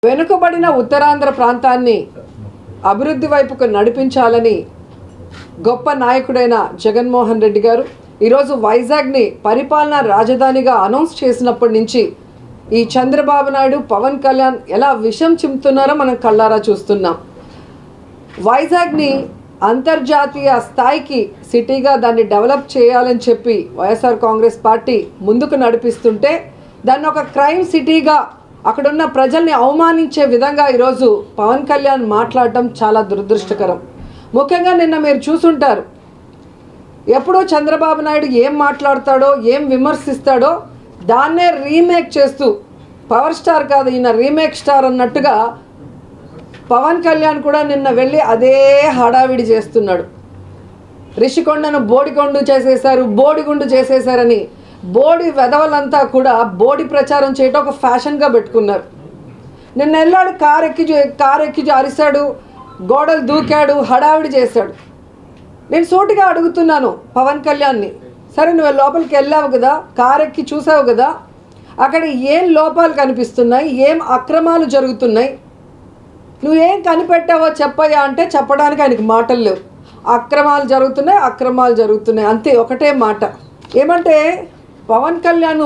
వెనుకబడిన ఉత్తరాంధ్ర ప్రాంతాన్ని అభివృద్ధి వైపుకు నడిపించాలని గొప్ప నాయకుడైన జగన్మోహన్ రెడ్డి గారు ఈరోజు వైజాగ్ని పరిపాలనా రాజధానిగా అనౌన్స్ చేసినప్పటి నుంచి ఈ చంద్రబాబు నాయుడు పవన్ కళ్యాణ్ ఎలా విషం చిమ్ముతున్నారో మనం కళ్ళారా చూస్తున్నాం వైజాగ్ని అంతర్జాతీయ స్థాయికి సిటీగా దాన్ని డెవలప్ చేయాలని చెప్పి వైఎస్ఆర్ కాంగ్రెస్ పార్టీ ముందుకు నడిపిస్తుంటే దాన్ని ఒక క్రైమ్ సిటీగా అక్కడున్న ప్రజల్ని అవమానించే విధంగా ఈరోజు పవన్ కళ్యాణ్ మాట్లాడటం చాలా దురదృష్టకరం ముఖ్యంగా నిన్న మీరు చూసుంటారు ఎప్పుడో చంద్రబాబు నాయుడు ఏం మాట్లాడతాడో ఏం విమర్శిస్తాడో దాన్నే రీమేక్ చేస్తూ పవర్ స్టార్ కాదు ఈయన రీమేక్ స్టార్ అన్నట్టుగా పవన్ కళ్యాణ్ కూడా నిన్న వెళ్ళి అదే హడావిడి చేస్తున్నాడు రిషికొండను బోడికొండు చేసేశారు బోడిగుండు చేసేశారని బోడి వెధవలంతా కూడా బోడి ప్రచారం చేయటం ఒక ఫ్యాషన్గా పెట్టుకున్నారు నిన్న వెళ్ళాడు కారు ఎక్కి చూ- కారు ఎక్కి చూ- అరిశాడు గోడలు దూకాడు హడావిడి చేశాడు నేను సూటిగా అడుగుతున్నాను పవన్ కళ్యాణ్ని సరే నువ్వు లోపలికి వెళ్ళావు కదా కారు ఎక్కి చూసావు కదా అక్కడ ఏం లోపాలు కనిపిస్తున్నాయి ఏం అక్రమాలు జరుగుతున్నాయి నువ్వేం కనిపెట్టావో చెప్పయ్యా అంటే చెప్పడానికి ఆయనకి మాటలు లేవు అక్రమాలు జరుగుతున్నాయి అక్రమాలు జరుగుతున్నాయి అంతే ఒకటే మాట ఏమంటే పవన్ కళ్యాణ్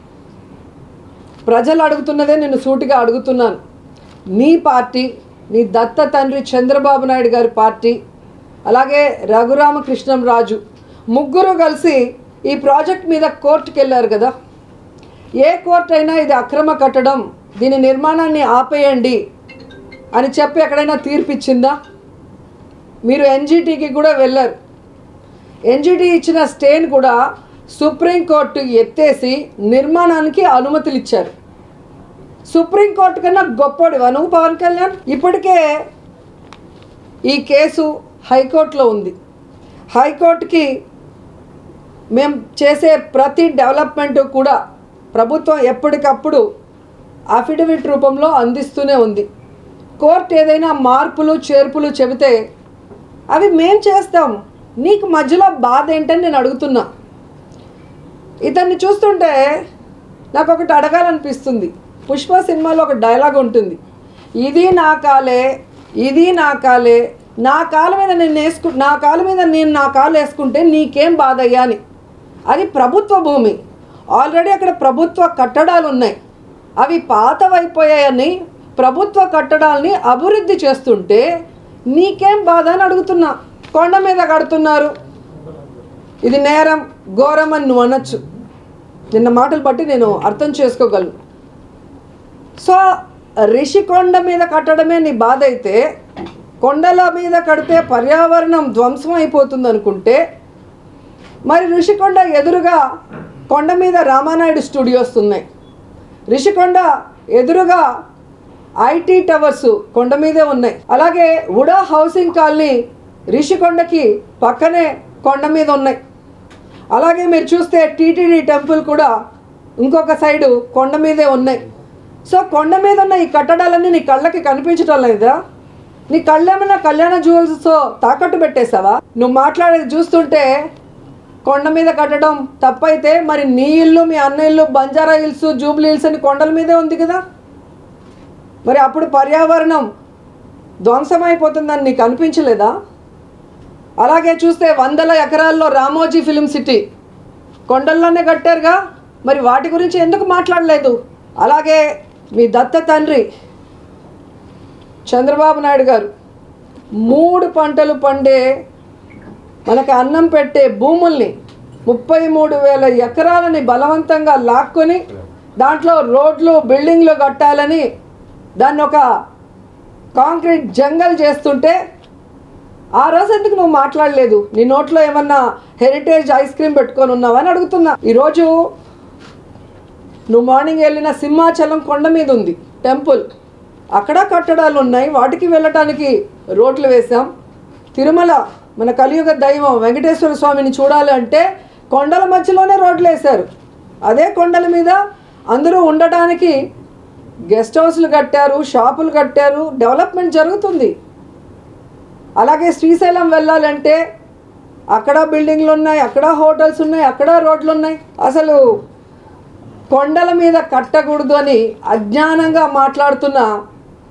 ప్రజలు అడుగుతున్నదే నేను సూటిగా అడుగుతున్నాను నీ పార్టీ నీ దత్త తండ్రి చంద్రబాబు నాయుడు గారి పార్టీ అలాగే రఘురామకృష్ణంరాజు ముగ్గురు కలిసి ఈ ప్రాజెక్ట్ మీద కోర్టుకు వెళ్ళారు కదా ఏ కోర్టు అయినా ఇది అక్రమ కట్టడం దీని నిర్మాణాన్ని ఆపేయండి అని చెప్పి ఎక్కడైనా తీర్పు ఇచ్చిందా మీరు ఎన్జిటికి కూడా వెళ్ళారు ఎన్జిటి ఇచ్చిన స్టేని కూడా సుప్రీంకోర్టు ఎత్తేసి నిర్మాణానికి అనుమతులు ఇచ్చారు సుప్రీంకోర్టు కన్నా గొప్పడివా నువ్వు పవన్ కళ్యాణ్ ఇప్పటికే ఈ కేసు హైకోర్టులో ఉంది హైకోర్టుకి మేము చేసే ప్రతి డెవలప్మెంట్ కూడా ప్రభుత్వం ఎప్పటికప్పుడు అఫిడవిట్ రూపంలో అందిస్తూనే ఉంది కోర్టు ఏదైనా మార్పులు చేర్పులు చెబితే అవి మేం చేస్తాం నీకు మధ్యలో బాధ ఏంటని నేను అడుగుతున్నా ఇతన్ని చూస్తుంటే నాకు ఒకటి అడగాలనిపిస్తుంది పుష్ప సినిమాలో ఒక డైలాగ్ ఉంటుంది ఇది నా కాలే ఇది నా కాలే నా కాలు మీద నేను వేసుకు నా కాలు మీద నేను నా కాలు వేసుకుంటే నీకేం బాధ అయ్యా అని అది ప్రభుత్వ భూమి ఆల్రెడీ అక్కడ ప్రభుత్వ కట్టడాలు ఉన్నాయి అవి పాతవైపోయాయని ప్రభుత్వ కట్టడాల్ని అభివృద్ధి చేస్తుంటే నీకేం బాధ అని అడుగుతున్నా కొండ మీద కడుతున్నారు ఇది నేరం ఘోరం అని నువ్వు అనొచ్చు నిన్న మాటలు బట్టి నేను అర్థం చేసుకోగలను సో రిషికొండ మీద కట్టడమే నీ బాధ అయితే కొండల మీద కడితే పర్యావరణం ధ్వంసం అయిపోతుంది అనుకుంటే మరి ఋషికొండ ఎదురుగా కొండ మీద రామానాయుడు స్టూడియోస్ ఉన్నాయి ఋషికొండ ఎదురుగా ఐటీ టవర్స్ కొండ మీదే ఉన్నాయి అలాగే ఉడా హౌసింగ్ కాలనీ రిషికొండకి పక్కనే కొండ మీద ఉన్నాయి అలాగే మీరు చూస్తే టీటీడీ టెంపుల్ కూడా ఇంకొక సైడు కొండ మీదే ఉన్నాయి సో కొండ మీద ఉన్న ఈ కట్టడాలన్నీ నీ కళ్ళకి కనిపించటం లేదా నీ కళ్ళేమన్నా కళ్యాణ జ్యువెల్స్తో తాకట్టు పెట్టేశావా నువ్వు మాట్లాడేది చూస్తుంటే కొండ మీద కట్టడం తప్పైతే మరి నీ ఇల్లు మీ అన్న ఇల్లు బంజారా హిల్స్ జూబ్లీ హిల్స్ అని కొండల మీదే ఉంది కదా మరి అప్పుడు పర్యావరణం ధ్వంసమైపోతుందని నీకు అనిపించలేదా అలాగే చూస్తే వందల ఎకరాల్లో రామోజీ ఫిలిం సిటీ కొండల్లోనే కట్టారుగా మరి వాటి గురించి ఎందుకు మాట్లాడలేదు అలాగే మీ దత్త తండ్రి చంద్రబాబు నాయుడు గారు మూడు పంటలు పండే మనకి అన్నం పెట్టే భూముల్ని ముప్పై మూడు వేల ఎకరాలని బలవంతంగా లాక్కొని దాంట్లో రోడ్లు బిల్డింగ్లు కట్టాలని దాన్ని ఒక కాంక్రీట్ జంగల్ చేస్తుంటే ఆ రోజు ఎందుకు నువ్వు మాట్లాడలేదు నీ నోట్లో ఏమన్నా హెరిటేజ్ ఐస్ క్రీమ్ పెట్టుకొని ఉన్నావా అని అడుగుతున్నా ఈరోజు నువ్వు మార్నింగ్ వెళ్ళిన సింహాచలం కొండ మీద ఉంది టెంపుల్ అక్కడ కట్టడాలు ఉన్నాయి వాటికి వెళ్ళటానికి రోడ్లు వేసాం తిరుమల మన కలియుగ దైవం వెంకటేశ్వర స్వామిని చూడాలి అంటే కొండల మధ్యలోనే రోడ్లు వేశారు అదే కొండల మీద అందరూ ఉండటానికి గెస్ట్ హౌస్లు కట్టారు షాపులు కట్టారు డెవలప్మెంట్ జరుగుతుంది అలాగే శ్రీశైలం వెళ్ళాలంటే అక్కడ బిల్డింగ్లు ఉన్నాయి అక్కడ హోటల్స్ ఉన్నాయి అక్కడ రోడ్లు ఉన్నాయి అసలు కొండల మీద కట్టకూడదు అని అజ్ఞానంగా మాట్లాడుతున్న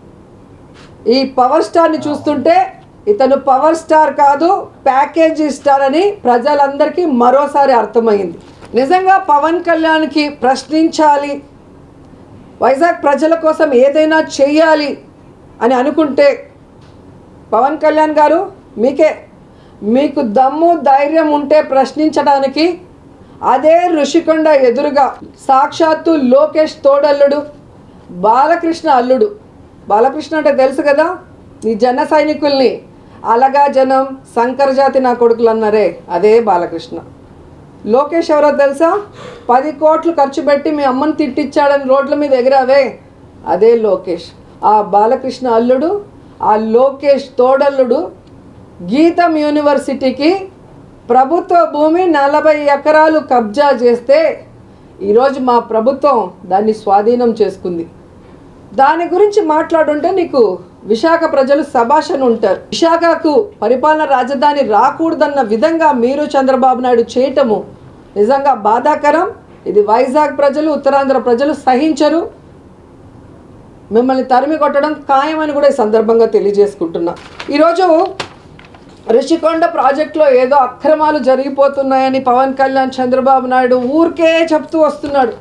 ఈ పవర్ స్టార్ని చూస్తుంటే ఇతను పవర్ స్టార్ కాదు ప్యాకేజీ స్టార్ అని ప్రజలందరికీ మరోసారి అర్థమైంది నిజంగా పవన్ కళ్యాణ్కి ప్రశ్నించాలి వైజాగ్ ప్రజల కోసం ఏదైనా చెయ్యాలి అని అనుకుంటే పవన్ కళ్యాణ్ గారు మీకే మీకు దమ్ము ధైర్యం ఉంటే ప్రశ్నించడానికి అదే ఋషికొండ ఎదురుగా సాక్షాత్తు లోకేష్ తోడల్లుడు బాలకృష్ణ అల్లుడు బాలకృష్ణ అంటే తెలుసు కదా ఈ జన సైనికుల్ని అలగా జనం శంకరజాతి నా కొడుకులు అన్నారే అదే బాలకృష్ణ లోకేష్ ఎవరో తెలుసా పది కోట్లు ఖర్చు పెట్టి మీ అమ్మని తిట్టిచ్చాడని రోడ్ల మీద ఎగిరావే అదే లోకేష్ ఆ బాలకృష్ణ అల్లుడు ఆ లోకేష్ తోడల్లుడు గీతం యూనివర్సిటీకి ప్రభుత్వ భూమి నలభై ఎకరాలు కబ్జా చేస్తే ఈరోజు మా ప్రభుత్వం దాన్ని స్వాధీనం చేసుకుంది దాని గురించి మాట్లాడుంటే నీకు విశాఖ ప్రజలు సభాషను ఉంటారు విశాఖకు పరిపాలన రాజధాని రాకూడదన్న విధంగా మీరు చంద్రబాబు నాయుడు చేయటము నిజంగా బాధాకరం ఇది వైజాగ్ ప్రజలు ఉత్తరాంధ్ర ప్రజలు సహించరు మిమ్మల్ని తరిమి కొట్టడం ఖాయమని కూడా ఈ సందర్భంగా తెలియజేసుకుంటున్నా ఈరోజు ఋషికొండ ప్రాజెక్టులో ఏదో అక్రమాలు జరిగిపోతున్నాయని పవన్ కళ్యాణ్ చంద్రబాబు నాయుడు ఊరికే చెప్తూ వస్తున్నాడు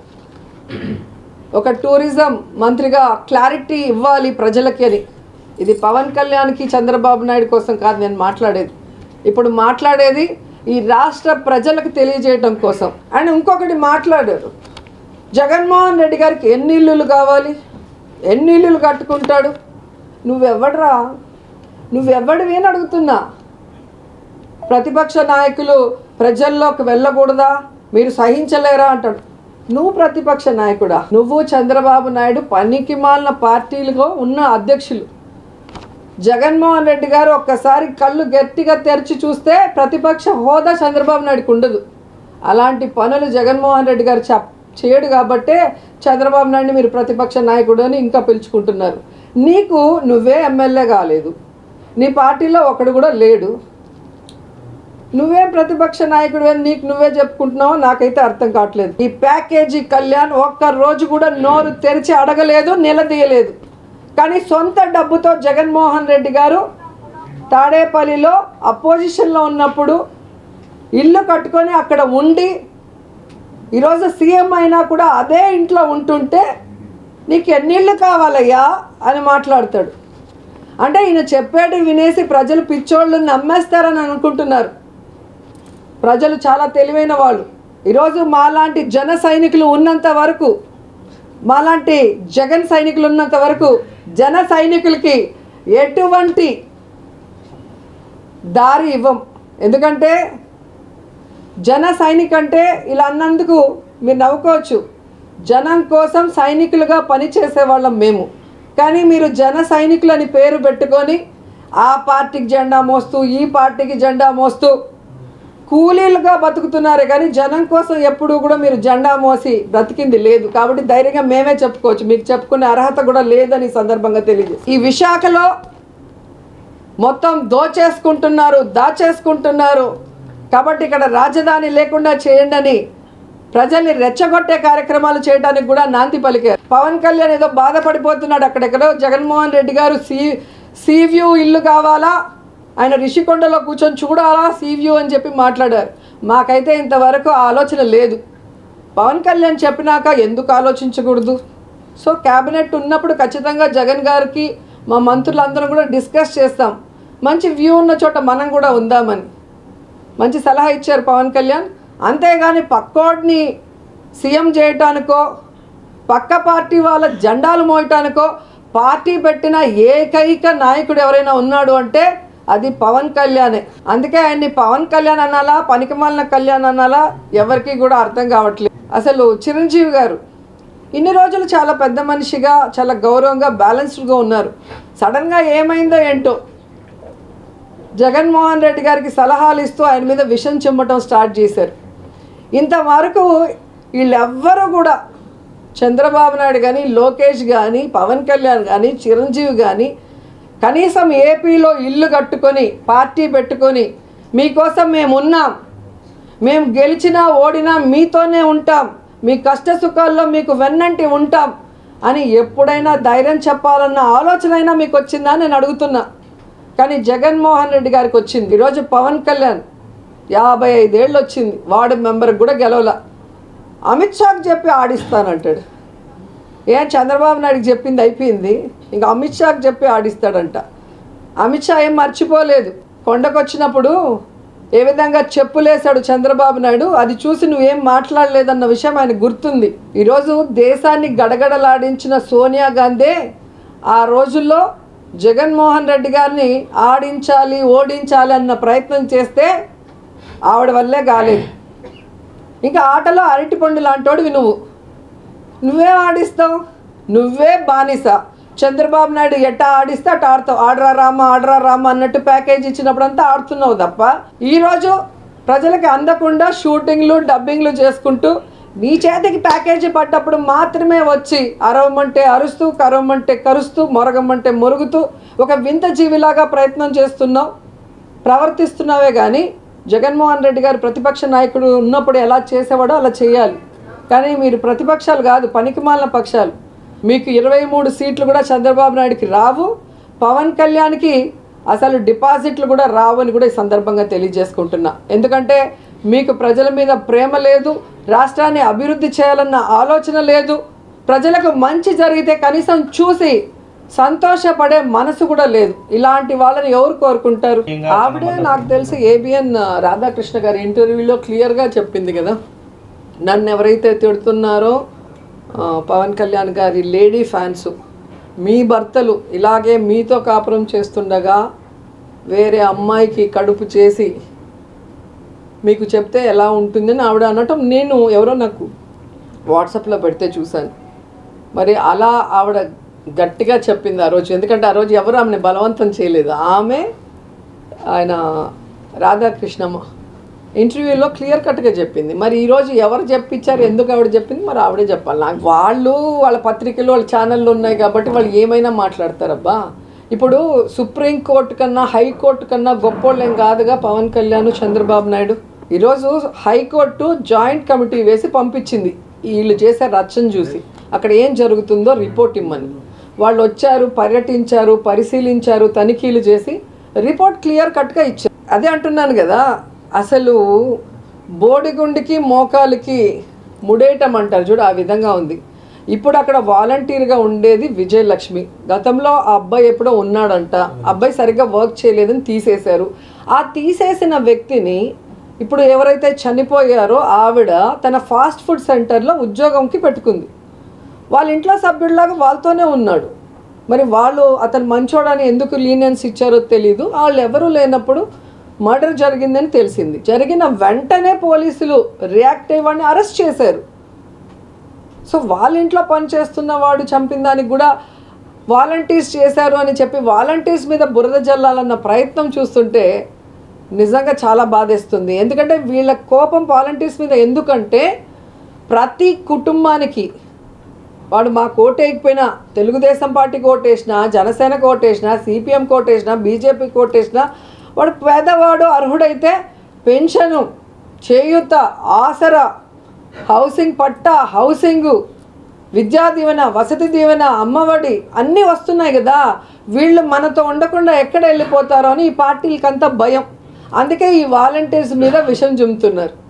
ఒక టూరిజం మంత్రిగా క్లారిటీ ఇవ్వాలి ప్రజలకి అని ఇది పవన్ కళ్యాణ్కి చంద్రబాబు నాయుడు కోసం కాదు నేను మాట్లాడేది ఇప్పుడు మాట్లాడేది ఈ రాష్ట్ర ప్రజలకు తెలియజేయటం కోసం అండ్ ఇంకొకటి మాట్లాడారు జగన్మోహన్ రెడ్డి గారికి ఎన్ని ఇల్లులు కావాలి ఎన్ని ఇల్లులు కట్టుకుంటాడు నువ్వెవడరా నువ్వెవడివి అని అడుగుతున్నా ప్రతిపక్ష నాయకులు ప్రజల్లోకి వెళ్ళకూడదా మీరు సహించలేరా అంటాడు నువ్వు ప్రతిపక్ష నాయకుడా నువ్వు చంద్రబాబు నాయుడు పనికి మాలిన పార్టీలుగా ఉన్న అధ్యక్షులు జగన్మోహన్ రెడ్డి గారు ఒక్కసారి కళ్ళు గట్టిగా తెరిచి చూస్తే ప్రతిపక్ష హోదా చంద్రబాబు నాయుడుకి ఉండదు అలాంటి పనులు జగన్మోహన్ రెడ్డి గారు చెప్ చేయడు కాబట్టే చంద్రబాబు నాయుడిని మీరు ప్రతిపక్ష నాయకుడు అని ఇంకా పిలుచుకుంటున్నారు నీకు నువ్వే ఎమ్మెల్యే కాలేదు నీ పార్టీలో ఒకడు కూడా లేడు నువ్వేం ప్రతిపక్ష నాయకుడు అని నీకు నువ్వే చెప్పుకుంటున్నావో నాకైతే అర్థం కావట్లేదు ఈ ప్యాకేజీ కళ్యాణ్ ఒక్క రోజు కూడా నోరు తెరిచి అడగలేదు నిలదీయలేదు కానీ సొంత డబ్బుతో జగన్మోహన్ రెడ్డి గారు తాడేపల్లిలో అపోజిషన్లో ఉన్నప్పుడు ఇల్లు కట్టుకొని అక్కడ ఉండి ఈరోజు సీఎం అయినా కూడా అదే ఇంట్లో ఉంటుంటే నీకు ఎన్నిళ్ళు కావాలయ్యా అని మాట్లాడతాడు అంటే ఈయన చెప్పేది వినేసి ప్రజలు పిచ్చోళ్ళు నమ్మేస్తారని అనుకుంటున్నారు ప్రజలు చాలా తెలివైన వాళ్ళు ఈరోజు మాలాంటి జన సైనికులు ఉన్నంత వరకు మాలాంటి జగన్ సైనికులు ఉన్నంత వరకు జన సైనికులకి ఎటువంటి దారి ఇవ్వం ఎందుకంటే జన సైనిక్ అంటే ఇలా అన్నందుకు మీరు నవ్వుకోవచ్చు జనం కోసం సైనికులుగా పనిచేసే వాళ్ళం మేము కానీ మీరు జన సైనికులని పేరు పెట్టుకొని ఆ పార్టీకి జెండా మోస్తూ ఈ పార్టీకి జెండా మోస్తూ కూలీలుగా బతుకుతున్నారే కానీ జనం కోసం ఎప్పుడూ కూడా మీరు జెండా మోసి బ్రతికింది లేదు కాబట్టి ధైర్యంగా మేమే చెప్పుకోవచ్చు మీకు చెప్పుకునే అర్హత కూడా లేదని ఈ సందర్భంగా తెలియదు ఈ విశాఖలో మొత్తం దోచేసుకుంటున్నారు దాచేసుకుంటున్నారు కాబట్టి ఇక్కడ రాజధాని లేకుండా చేయండి అని ప్రజల్ని రెచ్చగొట్టే కార్యక్రమాలు చేయడానికి కూడా నాంది పలికారు పవన్ కళ్యాణ్ ఏదో బాధపడిపోతున్నాడు అక్కడెక్కడో జగన్మోహన్ రెడ్డి గారు సీ సీవ్యూ ఇల్లు కావాలా ఆయన రిషికొండలో కూర్చొని చూడాలా సీవ్యూ అని చెప్పి మాట్లాడారు మాకైతే ఇంతవరకు ఆ ఆలోచన లేదు పవన్ కళ్యాణ్ చెప్పినాక ఎందుకు ఆలోచించకూడదు సో క్యాబినెట్ ఉన్నప్పుడు ఖచ్చితంగా జగన్ గారికి మా మంత్రులందరం కూడా డిస్కస్ చేస్తాం మంచి వ్యూ ఉన్న చోట మనం కూడా ఉందామని మంచి సలహా ఇచ్చారు పవన్ కళ్యాణ్ అంతేగాని పక్కోడిని సీఎం చేయటానికో పక్క పార్టీ వాళ్ళ జెండాలు మోయటానికో పార్టీ పెట్టిన ఏకైక నాయకుడు ఎవరైనా ఉన్నాడు అంటే అది పవన్ కళ్యాణే అందుకే ఆయన్ని పవన్ కళ్యాణ్ అనాలా పనికిమాలిన కళ్యాణ్ అనాలా ఎవరికి కూడా అర్థం కావట్లేదు అసలు చిరంజీవి గారు ఇన్ని రోజులు చాలా పెద్ద మనిషిగా చాలా గౌరవంగా బ్యాలెన్స్డ్గా ఉన్నారు సడన్గా ఏమైందో ఏంటో జగన్మోహన్ రెడ్డి గారికి సలహాలు ఇస్తూ ఆయన మీద విషం చిమ్మటం స్టార్ట్ చేశారు ఇంతవరకు వీళ్ళెవ్వరూ కూడా చంద్రబాబు నాయుడు కానీ లోకేష్ కానీ పవన్ కళ్యాణ్ కానీ చిరంజీవి కానీ కనీసం ఏపీలో ఇల్లు కట్టుకొని పార్టీ పెట్టుకొని మీకోసం మేము ఉన్నాం మేము గెలిచినా ఓడినా మీతోనే ఉంటాం మీ కష్ట సుఖాల్లో మీకు వెన్నంటి ఉంటాం అని ఎప్పుడైనా ధైర్యం చెప్పాలన్న ఆలోచన అయినా మీకు వచ్చిందా అని నేను అడుగుతున్నా కానీ జగన్మోహన్ రెడ్డి గారికి వచ్చింది ఈరోజు పవన్ కళ్యాణ్ యాభై ఐదేళ్ళు వచ్చింది వార్డు మెంబర్కి కూడా గెలవల అమిత్ షాకి చెప్పి ఆడిస్తానంటాడు ఏం చంద్రబాబు నాయుడుకి చెప్పింది అయిపోయింది ఇంకా అమిత్ షాకి చెప్పి ఆడిస్తాడంట అమిత్ షా ఏం మర్చిపోలేదు కొండకు వచ్చినప్పుడు ఏ విధంగా చెప్పులేశాడు చంద్రబాబు నాయుడు అది చూసి నువ్వేం మాట్లాడలేదన్న విషయం ఆయన గుర్తుంది ఈరోజు దేశాన్ని గడగడలాడించిన సోనియా గాంధీ ఆ రోజుల్లో జగన్మోహన్ రెడ్డి గారిని ఆడించాలి ఓడించాలి అన్న ప్రయత్నం చేస్తే ఆవిడ వల్లే కాలేదు ఇంకా ఆటలో అరటిపండు లాంటోడివి నువ్వు నువ్వే ఆడిస్తావు నువ్వే బానిస చంద్రబాబు నాయుడు ఎట్టా ఆడిస్తే అట్ట ఆడతావు ఆడరా రామ ఆడరా రామ అన్నట్టు ప్యాకేజ్ ఇచ్చినప్పుడంతా ఆడుతున్నావు తప్ప ఈరోజు ప్రజలకి అందకుండా షూటింగ్లు డబ్బింగ్లు చేసుకుంటూ నీ చేతికి ప్యాకేజీ పడ్డప్పుడు మాత్రమే వచ్చి అరవమంటే అరుస్తూ కరవమంటే కరుస్తూ మొరగమంటే మొరుగుతూ ఒక వింత జీవిలాగా ప్రయత్నం చేస్తున్నావు ప్రవర్తిస్తున్నావే కానీ జగన్మోహన్ రెడ్డి గారు ప్రతిపక్ష నాయకుడు ఉన్నప్పుడు ఎలా చేసేవాడో అలా చేయాలి కానీ మీరు ప్రతిపక్షాలు కాదు పనికిమాలిన పక్షాలు మీకు ఇరవై మూడు సీట్లు కూడా చంద్రబాబు నాయుడుకి రావు పవన్ కళ్యాణ్కి అసలు డిపాజిట్లు కూడా రావు అని కూడా ఈ సందర్భంగా తెలియజేసుకుంటున్నా ఎందుకంటే మీకు ప్రజల మీద ప్రేమ లేదు రాష్ట్రాన్ని అభివృద్ధి చేయాలన్న ఆలోచన లేదు ప్రజలకు మంచి జరిగితే కనీసం చూసి సంతోషపడే మనసు కూడా లేదు ఇలాంటి వాళ్ళని ఎవరు కోరుకుంటారు ఆవిడే నాకు తెలిసి ఏబిఎన్ రాధాకృష్ణ గారి ఇంటర్వ్యూలో క్లియర్గా చెప్పింది కదా నన్ను ఎవరైతే తిడుతున్నారో ఆ, పవన్ కళ్యాణ్ గారి లేడీ ఫ్యాన్స్ మీ భర్తలు ఇలాగే మీతో కాపురం చేస్తుండగా వేరే అమ్మాయికి కడుపు చేసి మీకు చెప్తే ఎలా ఉంటుందని ఆవిడ అనటం నేను ఎవరో నాకు వాట్సాప్లో పెడితే చూశాను మరి అలా ఆవిడ గట్టిగా చెప్పింది ఆ రోజు ఎందుకంటే ఆ రోజు ఎవరు ఆమెను బలవంతం చేయలేదు ఆమె ఆయన రాధాకృష్ణమ్మ ఇంటర్వ్యూలో క్లియర్ కట్గా చెప్పింది మరి ఈరోజు ఎవరు చెప్పించారు ఎందుకు ఆవిడ చెప్పింది మరి ఆవిడే చెప్పాలి నాకు వాళ్ళు వాళ్ళ పత్రికలు వాళ్ళ ఛానళ్ళు ఉన్నాయి కాబట్టి వాళ్ళు ఏమైనా మాట్లాడతారబ్బా ఇప్పుడు సుప్రీంకోర్టు కన్నా హైకోర్టు కన్నా గొప్పోళ్ళు ఏం కాదుగా పవన్ కళ్యాణ్ చంద్రబాబు నాయుడు ఈరోజు హైకోర్టు జాయింట్ కమిటీ వేసి పంపించింది వీళ్ళు చేసే రచ్చను చూసి అక్కడ ఏం జరుగుతుందో రిపోర్ట్ ఇమ్మని వాళ్ళు వచ్చారు పర్యటించారు పరిశీలించారు తనిఖీలు చేసి రిపోర్ట్ క్లియర్ కట్గా ఇచ్చారు అదే అంటున్నాను కదా అసలు బోడిగుండికి మోకాలికి ముడేయటం అంటారు చూడు ఆ విధంగా ఉంది ఇప్పుడు అక్కడ వాలంటీర్గా ఉండేది విజయలక్ష్మి గతంలో ఆ అబ్బాయి ఎప్పుడో ఉన్నాడంట అబ్బాయి సరిగ్గా వర్క్ చేయలేదని తీసేశారు ఆ తీసేసిన వ్యక్తిని ఇప్పుడు ఎవరైతే చనిపోయారో ఆవిడ తన ఫాస్ట్ ఫుడ్ సెంటర్లో ఉద్యోగంకి పెట్టుకుంది వాళ్ళ ఇంట్లో సభ్యుడిలాగా వాళ్ళతోనే ఉన్నాడు మరి వాళ్ళు అతను మంచోడని ఎందుకు లీనియన్స్ ఇచ్చారో తెలీదు వాళ్ళు ఎవరూ లేనప్పుడు మర్డర్ జరిగిందని తెలిసింది జరిగిన వెంటనే పోలీసులు రియాక్ట్ అయ్యి వాడిని అరెస్ట్ చేశారు సో వాళ్ళ ఇంట్లో పనిచేస్తున్న వాడు చంపిన దానికి కూడా వాలంటీర్స్ చేశారు అని చెప్పి వాలంటీర్స్ మీద బురద జల్లాలన్న ప్రయత్నం చూస్తుంటే నిజంగా చాలా బాధేస్తుంది ఎందుకంటే వీళ్ళ కోపం వాలంటీర్స్ మీద ఎందుకంటే ప్రతి కుటుంబానికి వాడు మా కోటేయకపోయినా తెలుగుదేశం పార్టీకి ఓటేసినా జనసేనకు ఓటేసినా సిపిఎం కోటేసినా బీజేపీ కోటేసినా వాడు పేదవాడు అర్హుడైతే పెన్షను చేయూత ఆసరా హౌసింగ్ పట్టా హౌసింగు విద్యా దీవెన వసతి దీవెన అమ్మఒడి అన్నీ వస్తున్నాయి కదా వీళ్ళు మనతో ఉండకుండా ఎక్కడ వెళ్ళిపోతారో అని ఈ పార్టీలకంతా భయం అందుకే ఈ వాలంటీర్స్ మీద విషం చుమ్ముతున్నారు